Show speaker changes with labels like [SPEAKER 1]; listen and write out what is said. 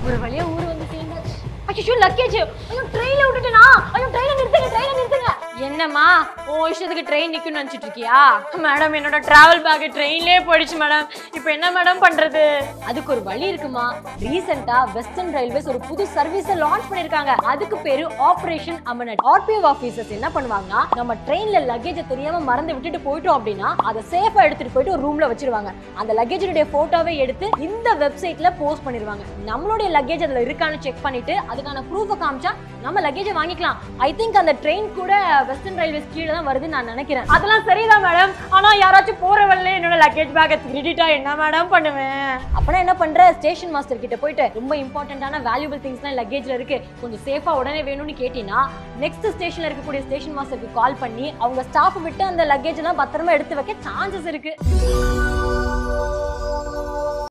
[SPEAKER 1] ஒரு வழியா ஊர் வந்து சேர்ந்தாச்சு அச்சோ லக்கேஜ் ஐயோ ட்ரெயின்ல விட்டுட்டேனா ஐயோ ட்ரெயினை நிறுத்துங்க ட்ரெயினை நிறுத்துங்க என்னம்மா உன் இஷ்டத்துக்கு ட்ரெயின் நிக்கும்னு நினைச்சிட்டு இருக்கியா மேடம் என்னோட டிராவல் பேக் ட்ரெயின்லயே போயிடுச்சு மேடம் இப்போ என்ன மேடம் பண்றது அதுக்கு ஒரு வழி இருக்குமா ரீசெண்டா வெஸ்டர்ன் ரயில்வேஸ் ஒரு புது சர்வீஸ் லான்ச் பண்ணிருக்காங்க அதுக்கு பேரு ஆபரேஷன் அமனட் ஆர்பிஎஃப் ஆபீசர்ஸ் என்ன பண்ணுவாங்கன்னா நம்ம ட்ரெயின்ல லக்கேஜ் தெரியாம மறந்து விட்டுட்டு போயிட்டோம் அப்படின்னா அதை சேஃபா எடுத்துட்டு போயிட்டு ஒரு ரூம்ல வச்சிருவாங்க அந்த லக்கேஜுடைய போட்டோவை எடுத்து இந்த வெப்சைட்ல போஸ்ட் பண்ணிருவாங்க நம்மளுடைய லக்கேஜ் அதுல இருக்கான்னு செக் பண்ணிட்டு அதுக்கான ப்ரூஃபை காமிச்சா நம்ம லக்கேஜை வாங்கிக்கலாம் ஐ திங்க் அந்த ட்ரெயின் கூட வெஸ்டர்ன் ரயில்வேஸ் கீழே தான் வருதுன்னு நான் நினைக்கிறேன் அதெல்லாம் சரிதான் மேடம் ஆனா யாராச்சும் போற வழியில என்னோட லக்கேஜ் பேக்கை திருடிட்டா என்ன மேடம் பண்ணுவேன் அப்பனா என்ன பண்ற ஸ்டேஷன் மாஸ்டர் கிட்ட போயிட்டு ரொம்ப இம்பார்ட்டன்டான வேல்யூபிள் திங்ஸ்லாம் லக்கேஜ்ல இருக்கு கொஞ்சம் சேஃபா உடனே வேணும்னு கேட்டீங்கன்னா நெக்ஸ்ட் ஸ்டேஷன்ல இருக்கக்கூடிய ஸ்டேஷன் மாஸ்டருக்கு கால் பண்ணி அவங்க ஸ்டாஃப் விட்டு அந்த லக்கேஜ் எல்லாம் பத்திரமா எடுத்து வைக்க சான்சஸ் இருக்கு